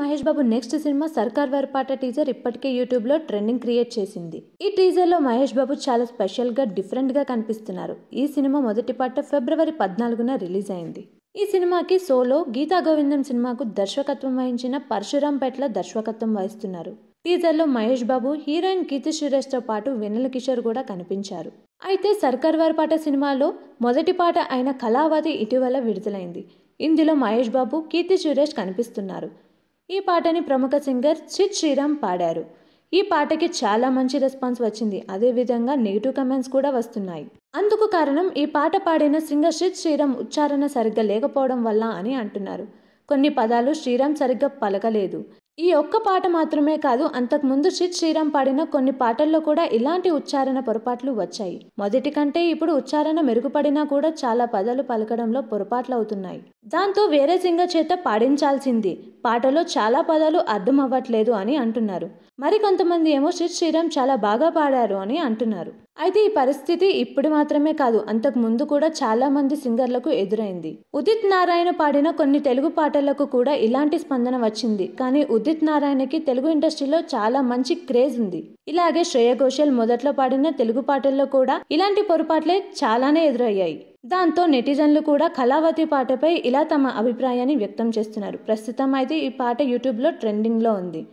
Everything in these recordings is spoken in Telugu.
మహేష్ బాబు నెక్స్ట్ సినిమా సర్కార్ వారి పాట టీజర్ ఇప్పటికే యూట్యూబ్ లో ట్రెండింగ్ క్రియేట్ చేసింది ఈ టీజర్ లో మహేష్ బాబు చాలా స్పెషల్ గా డిఫరెంట్ గా కనిపిస్తున్నారు ఈ సినిమా మొదటి పాట ఫిబ్రవరి పద్నాలుగున రిలీజ్ అయింది ఈ సినిమాకి సోలో గీతా గోవిందం సినిమాకు దర్శకత్వం వహించిన పరశురాం పెట్ల దర్శకత్వం వహిస్తున్నారు టీజర్లో మహేష్ బాబు హీరోయిన్ కీర్తి సురేష్తో పాటు వెన్నెల కిషోర్ కూడా కనిపించారు అయితే సర్కార్ వారి పాట సినిమాలో మొదటి పాట అయిన కళావతి ఇటీవల విడుదలైంది ఇందులో మహేష్ బాబు కీర్తి సురేష్ కనిపిస్తున్నారు ఈ పాటని ప్రముఖ సింగర్ చిత్ శ్రీరామ్ పాడారు ఈ పాటకి చాలా మంచి రెస్పాన్స్ వచ్చింది అదేవిధంగా నెగిటివ్ కమెంట్స్ కూడా వస్తున్నాయి అందుకు కారణం ఈ పాట పాడిన సింగర్ చిత్ శ్రీరామ్ ఉచ్చారణ సరిగ్గా లేకపోవడం వల్ల అని అంటున్నారు కొన్ని పదాలు శ్రీరామ్ సరిగ్గా పలకలేదు ఈ ఒక్క పాట మాత్రమే కాదు అంతకుముందు చిత్ శ్రీరామ్ పాడిన కొన్ని పాటల్లో కూడా ఇలాంటి ఉచ్చారణ పొరపాట్లు వచ్చాయి మొదటి కంటే ఇప్పుడు ఉచ్చారణ మెరుగుపడినా కూడా చాలా పదాలు పలకడంలో పొరపాట్లు అవుతున్నాయి దాంతో వేరే సింగర్ చేత పాడించాల్సింది పాటలో చాలా పదాలు అర్థం అవ్వట్లేదు అని అంటున్నారు మరి కొంతమంది ఏమో చిత్ శ్రీరామ్ చాలా బాగా పాడారు అని అంటున్నారు అయితే ఈ పరిస్థితి ఇప్పుడు మాత్రమే కాదు అంతకు ముందు కూడా చాలా మంది సింగర్లకు ఎదురైంది ఉదిత్ నారాయణ పాడిన కొన్ని తెలుగు పాటలకు కూడా ఇలాంటి స్పందన వచ్చింది కానీ ఉదిత్ నారాయణకి తెలుగు ఇండస్ట్రీలో చాలా మంచి క్రేజ్ ఉంది ఇలాగే శ్రేయ ఘోషల్ మొదట్లో పాడిన తెలుగు పాటల్లో కూడా ఇలాంటి పొరపాట్లే చాలానే ఎదురయ్యాయి దాంతో నెటిజన్లు కూడా కళావతి పాటపై ఇలా తమ అభిప్రాయాన్ని వ్యక్తం చేస్తున్నారు ప్రస్తుతం అయితే ఈ పాట యూట్యూబ్లో ట్రెండింగ్లో ఉంది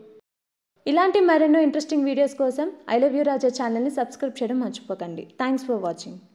ఇలాంటి మరెన్నో ఇంట్రెస్టింగ్ వీడియోస్ కోసం ఐ లవ్ యూ రాజా ఛానల్ని సబ్స్క్రైబ్ చేయడం మర్చిపోకండి థ్యాంక్స్ ఫర్ వాచింగ్